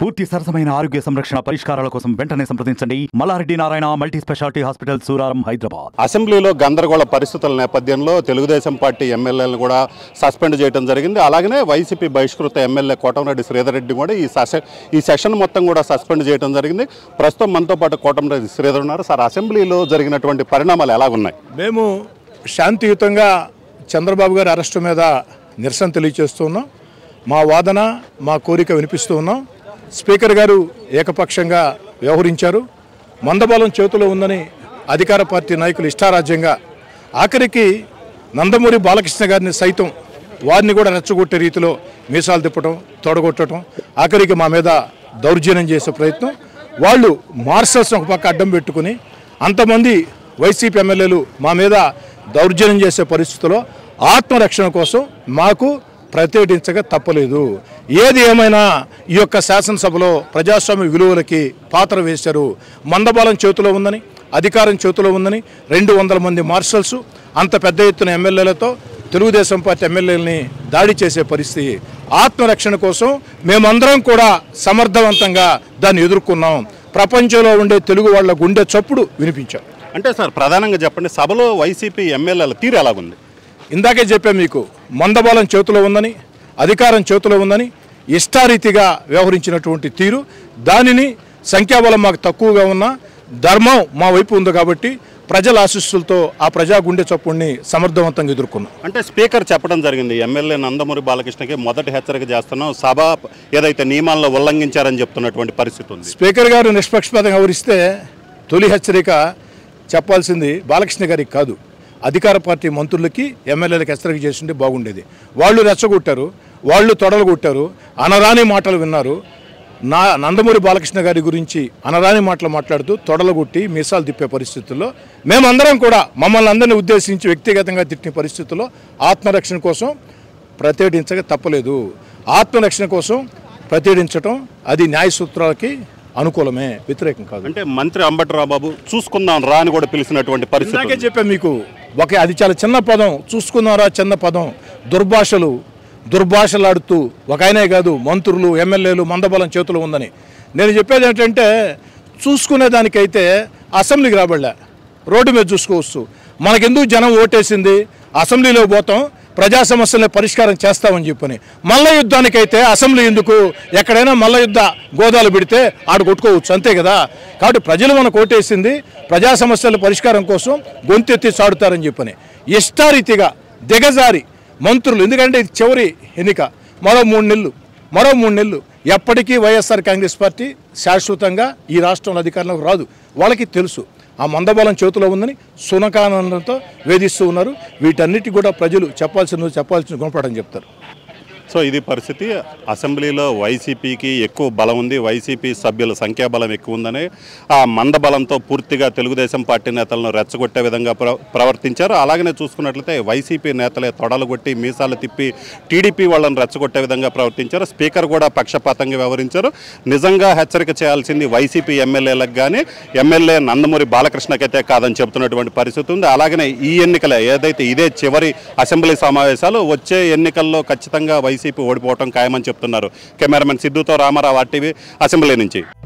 పూర్తి సరసమైన ఆరోగ్య సంరక్షణ పరిష్కారాల కోసం వెంటనే సంప్రదించండి Malla Reddy Narayana multi speciality hospital Suraram Hyderabad అసెంబ్లీలో గందరగోళ పరిస్థితుల నేపథ్యంలో తెలుగుదేశం పార్టీ ఎమ్మెల్యేలను కూడా సస్పెండ్ చేయడం జరిగింది అలాగనే వైసీపీ బహిష్కృత ఎమ్మెల్యే కోటంరెడ్డి శ్రీధర్ రెడ్డి కూడా ఈ సెషన్ ఈ సెషన్ మొత్తం కూడా సస్పెండ్ చేయడం జరిగింది ప్రస్తుతం మనతో పాటు కోటంరెడ్డి శ్రీధర్ ఉన్నారు సార్ అసెంబ్లీలో జరిగినటువంటి పరిణామాలు ఎలా ఉన్నాయి మేము శాంతియుతంగా చంద్రబాబు గారి అరెస్టు మీద నిరసన తెలియజేస్తున్నాం మా వాదన మా కోరిక వినిపిస్తూ ఉన్నాం స్పీకర్ గారు ఏకపక్షంగా వ్యవహరించారు మందబలం చేతిలో ఉందని అధికార పార్టీ నాయకులు ఇష్టారాజ్యంగా ఆఖరికి నందమూరి బాలకృష్ణ గారిని సైతం వారిని కూడా రెచ్చగొట్టే రీతిలో మీసాలు తిప్పటం తొడగొట్టడం ఆఖరికి మా మీద దౌర్జన్యం చేసే ప్రయత్నం వాళ్ళు మార్షల్స్ ఒక పక్క అడ్డం పెట్టుకుని అంతమంది వైసీపీ ఎమ్మెల్యేలు మా మీద దౌర్జన్యం చేసే పరిస్థితుల్లో ఆత్మరక్షణ కోసం మాకు ప్రతిఘటించక తప్పలేదు ఏది ఏమైనా ఈ యొక్క శాసనసభలో ప్రజాస్వామ్య విలువలకి పాత్ర వేశారు మందబలం చేతిలో ఉందని అధికారం చేతిలో ఉందని రెండు వందల మంది మార్షల్స్ అంత పెద్ద ఎత్తున ఎమ్మెల్యేలతో తెలుగుదేశం పార్టీ ఎమ్మెల్యేలని దాడి చేసే పరిస్థితి ఆత్మరక్షణ కోసం మేమందరం కూడా సమర్థవంతంగా దాన్ని ఎదుర్కొన్నాం ప్రపంచంలో ఉండే తెలుగు వాళ్ళ గుండె చప్పుడు వినిపించాం అంటే సార్ ప్రధానంగా చెప్పండి సభలో వైసీపీ ఎమ్మెల్యేల తీరు ఎలాగుంది ఇందాకే చెప్పాం మీకు మందబలం చేతిలో ఉందని అధికారం చేతిలో ఉందని ఇష్టారీతిగా వ్యవహరించినటువంటి తీరు దానిని సంఖ్యాబలం మాకు తక్కువగా ఉన్నా ధర్మం మా వైపు ఉంది కాబట్టి ప్రజల ఆశీస్సులతో ఆ ప్రజా గుండె చప్పుడిని సమర్థవంతంగా ఎదుర్కొన్నాం అంటే స్పీకర్ చెప్పడం జరిగింది ఎమ్మెల్యే నందమూరి బాలకృష్ణకి మొదటి హెచ్చరిక చేస్తున్నాం సభ ఏదైతే నియమాలను ఉల్లంఘించారని చెప్తున్నటువంటి పరిస్థితి ఉంది స్పీకర్ గారు నిష్పక్షపాతంగా వివరిస్తే తొలి హెచ్చరిక చెప్పాల్సింది బాలకృష్ణ గారికి కాదు అధికార పార్టీ మంత్రులకి ఎమ్మెల్యేలకు హెచ్చరిక చేసింటే బాగుండేది వాళ్ళు రెచ్చగొట్టారు వాళ్ళు తొడలు కొట్టారు అనరాని మాటలు విన్నారు నా నందమూరి బాలకృష్ణ గారి గురించి అనరాని మాటలు మాట్లాడుతూ తొడలు కొట్టి మీసాలు తిప్పే పరిస్థితుల్లో మేమందరం కూడా మమ్మల్ని అందరినీ ఉద్దేశించి వ్యక్తిగతంగా తిట్టిన పరిస్థితుల్లో ఆత్మరక్షణ కోసం ప్రతిఘటించక తప్పలేదు ఆత్మరక్షణ కోసం ప్రతిఘటించటం అది న్యాయ సూత్రాలకి అనుకూలమే వ్యతిరేకం కాదు అంటే మంత్రి అంబటరావు బాబు చూసుకుందాం రా అని కూడా పిలిచినటువంటి పరిస్థితి ఇందాకే ఉంది. చెప్పాను మీకు ఒక అది చాలా చిన్న పదం చూసుకున్నారా చిన్న పదం దుర్భాషలు దుర్భాషలాడుతూ ఒక ఆయనే కాదు మంత్రులు ఎమ్మెల్యేలు మందబలం చేతిలో ఉందని నేను చెప్పేది ఏంటంటే చూసుకునేదానికైతే అసెంబ్లీకి రాబడలే రోడ్డు మీద చూసుకోవచ్చు మనకెందుకు జనం ఓటేసింది అసెంబ్లీలో పోతాం ప్రజా సమస్యలను పరిష్కారం చేస్తామని చెప్పని మల్ల యుద్ధానికైతే అసెంబ్లీ ఎందుకు ఎక్కడైనా మల్ల యుద్ధ గోదాలు పెడితే ఆడ కొట్టుకోవచ్చు అంతే కదా కాబట్టి ప్రజలు మనకు ఓటేసింది ప్రజా సమస్యల పరిష్కారం కోసం గొంతెత్తి చాడుతారని చెప్పని ఇష్టారీతిగా దిగజారి మంత్రులు ఎందుకంటే ఇది చివరి ఎన్నిక మరో మూడు నెలలు మరో మూడు నెలలు ఎప్పటికీ వైఎస్ఆర్ కాంగ్రెస్ పార్టీ శాశ్వతంగా ఈ రాష్ట్రంలో అధికారంలోకి రాదు వాళ్ళకి తెలుసు ఆ మందబలం చేతిలో ఉందని సునకానందంతో వేధిస్తూ ఉన్నారు వీటన్నిటి కూడా ప్రజలు చెప్పాల్సిన చెప్పాల్సిన గుణపడని చెప్తారు సో ఇది పరిస్థితి అసెంబ్లీలో వైసీపీకి ఎక్కువ బలం ఉంది వైసీపీ సభ్యుల సంఖ్యాబలం ఎక్కువ ఉందని ఆ మందబలంతో పూర్తిగా తెలుగుదేశం పార్టీ నేతలను రెచ్చగొట్టే విధంగా ప్ర ప్రవర్తించారు అలాగనే చూసుకున్నట్లయితే వైసీపీ నేతలే తొడలు కొట్టి మీసాలు తిప్పి టీడీపీ వాళ్ళని రెచ్చగొట్టే విధంగా ప్రవర్తించారు స్పీకర్ కూడా పక్షపాతంగా వ్యవహరించారు నిజంగా హెచ్చరిక చేయాల్సింది వైసీపీ ఎమ్మెల్యేలకు కానీ ఎమ్మెల్యే నందమూరి బాలకృష్ణకైతే కాదని చెబుతున్నటువంటి పరిస్థితి ఉంది అలాగనే ఈ ఎన్నికలే ఏదైతే ఇదే చివరి అసెంబ్లీ సమావేశాలు వచ్చే ఎన్నికల్లో ఖచ్చితంగా వైసీపీ ఓడిపోవటం ఖాయమని చెప్తున్నారు కెమెరామెన్ సిద్ధుతో రామారావు ఆర్టీవీ అసెంబ్లీ నుంచి